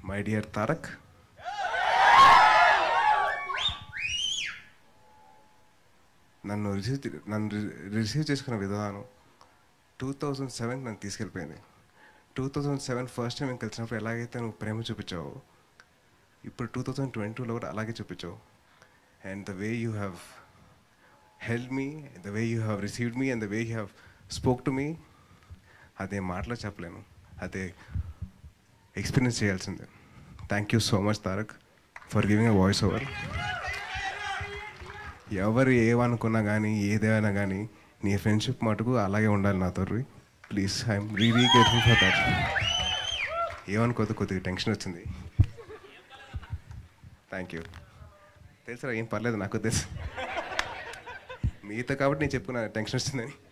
my dear Tarak నన్ను receive నన్ను receive చేసుకున్న విధానం టూ థౌజండ్ సెవెన్ నన్ను తీసుకెళ్ళిపోయింది two thousand seven first time కలిసినప్పుడు ఎలాగైతే నువ్వు ప్రేమ చూపించావు ఇప్పుడు టూ థౌజండ్ ట్వంటీలో కూడా అలాగే చూపించావు and the way you have help me the way you have received me and the way you have spoke to me అదే మాటలో చెప్పలేను అదే ఎక్స్పీరియన్స్ చేయాల్సిందే thank you so much Tarak for giving a voice over ఎవరు ఏమనుకున్నా కానీ ఏదేమైనా కానీ నీ ఫ్రెండ్షిప్ మటుకు అలాగే ఉండాలి నాతో please I'm really grateful for that ఏమనుకోదు కొద్దిగా టెన్షన్ వచ్చింది థ్యాంక్ యూ తెలుసా ఏం పర్లేదు నాకు తెలుసు మీతో కాబట్టి నేను చెప్పుకున్నా టెన్షన్ వచ్చిందని